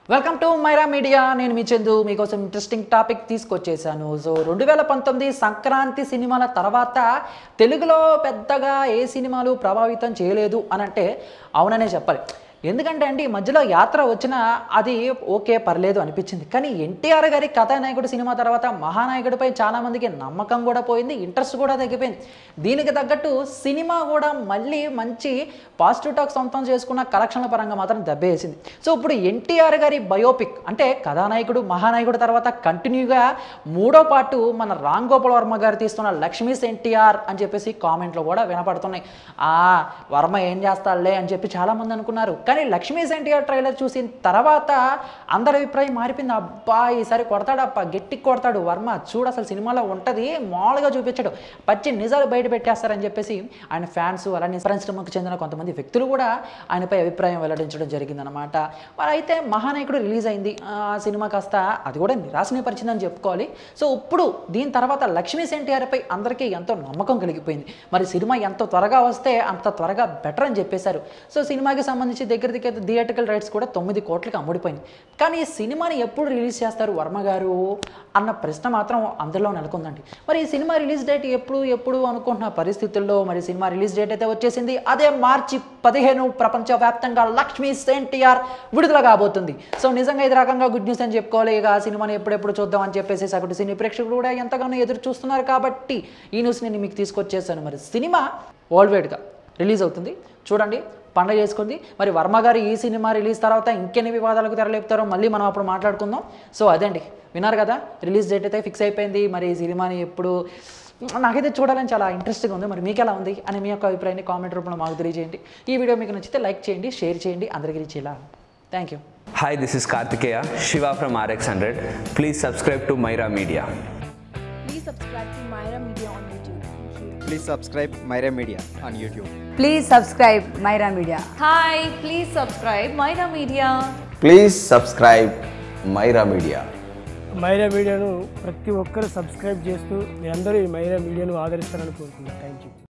Welcome to Myra media నేను మీ చందు మీకోసం interesting topic తీసుకొచ్చేసాను so రెండు వేల పంతొమ్మిది సంక్రాంతి సినిమాల తర్వాత తెలుగులో పెద్దగా ఏ సినిమాలు ప్రభావితం చేయలేదు అని అంటే అవుననే చెప్పాలి ఎందుకంటే అండి ఈ మధ్యలో యాత్ర వచ్చినా అది ఓకే పర్లేదు అనిపించింది కానీ ఎన్టీఆర్ గారి కథానాయకుడు సినిమా తర్వాత మహానాయకుడిపై చాలామందికి నమ్మకం కూడా పోయింది ఇంట్రెస్ట్ కూడా తగ్గిపోయింది దీనికి తగ్గట్టు సినిమా కూడా మళ్ళీ మంచి పాజిటివ్ టాక్ సొంతం చేసుకున్న కలెక్షన్ల పరంగా మాత్రం దెబ్బేసింది సో ఇప్పుడు ఎన్టీఆర్ గారి బయోపిక్ అంటే కథానాయకుడు మహానాయకుడు తర్వాత కంటిన్యూగా మూడో పాటు మన రామ్ గోపాల్ వర్మ గారు తీస్తున్న లక్ష్మీస్ ఎన్టీఆర్ అని చెప్పేసి కామెంట్లు కూడా వినపడుతున్నాయి ఆ వర్మ ఏం చేస్తాడులే అని చెప్పి చాలామంది అనుకున్నారు కానీ లక్ష్మీస్ ఎన్టీఆర్ ట్రైలర్ చూసిన తర్వాత అందరి అభిప్రాయం మారిపోయింది అబ్బా ఈసారి కొడతాడప్ప గట్టి కొడతాడు వర్మ చూడు అసలు సినిమాలో ఉంటుంది మామూలుగా చూపించాడు పచ్చి నిజాలు బయట పెట్టేస్తారని చెప్పేసి ఆయన ఫ్యాన్స్ అలానే పరిశ్రమకు చెందిన కొంతమంది వ్యక్తులు కూడా ఆయనపై అభిప్రాయం వెల్లడించడం జరిగిందనమాట మరి అయితే మహానాయకుడు రిలీజ్ అయింది ఆ సినిమా కాస్త అది కూడా నిరాశనిపరిచిందని చెప్పుకోవాలి సో ఇప్పుడు దీని తర్వాత లక్ష్మీ ఎన్టీఆర్పై అందరికీ ఎంతో నమ్మకం కలిగిపోయింది మరి సినిమా ఎంత త్వరగా వస్తే అంత త్వరగా బెటర్ అని చెప్పేశారు సో సినిమాకి సంబంధించి దగ్గర దగ్గర థియేటికల్ రైట్స్ కూడా తొమ్మిది కోట్లకి అమ్ముడిపోయింది కానీ ఈ సినిమాని ఎప్పుడు రిలీజ్ చేస్తారు వర్మ గారు అన్న ప్రశ్న మాత్రం అందులో నెలకొందండి మరి ఈ సినిమా రిలీజ్ డేట్ ఎప్పుడు ఎప్పుడు అనుకుంటున్న పరిస్థితుల్లో మరి సినిమా రిలీజ్ డేట్ అయితే వచ్చేసింది అదే మార్చి పదిహేను ప్రపంచవ్యాప్తంగా లక్ష్మీ ఎన్టీఆర్ విడుదల కాబోతుంది సో నిజంగా ఇది రకంగా గుడ్ న్యూస్ అని చెప్పుకోవాలి ఇక ఆ సినిమాని ఎప్పుడెప్పుడు చూద్దాం అని చెప్పేసి సగటు సినీ ప్రేక్షకులు కూడా ఎంతగానో ఎదురు చూస్తున్నారు కాబట్టి ఈ న్యూస్ నేను మీకు తీసుకొచ్చేసాను మరి సినిమా వరల్డ్ వైడ్గా రిలీజ్ అవుతుంది చూడండి పండగ చేసుకుంది మరి వర్మ గారు ఈ సినిమా రిలీజ్ తర్వాత ఇంకెన్ని వివాదాలకు తెరలేపుతారో మళ్ళీ మనం అప్పుడు మాట్లాడుకుందాం సో అదండి విన్నారు కదా రిలీజ్ డేట్ అయితే ఫిక్స్ అయిపోయింది మరి ఈ సినిమాని ఎప్పుడు నాకైతే చూడాలని చాలా ఇంట్రెస్ట్గా ఉంది మరి మీకు ఎలా ఉంది అని మీ యొక్క అభిప్రాయాన్ని కామెంట్ రూపంలో మాకు తెలియజేయండి ఈ వీడియో మీకు నచ్చితే లైక్ చేయండి షేర్ చేయండి అందరికీ రీచ్ ఇలా thank you Hi, this is Kartikeya, Shiva from RX100. Please subscribe to Myra Media. Please subscribe to Myra Media on YouTube. Thank you. Please subscribe Myra Media on YouTube. Please subscribe Myra Media. Hi, please subscribe Myra Media. Please subscribe Myra media Myra మీడియాను ప్రతి ఒక్కరు subscribe చేస్తూ మీరందరూ ఈ మైరా మీడియాను ఆదరిస్తారని కోరుకుంటున్నాను thank you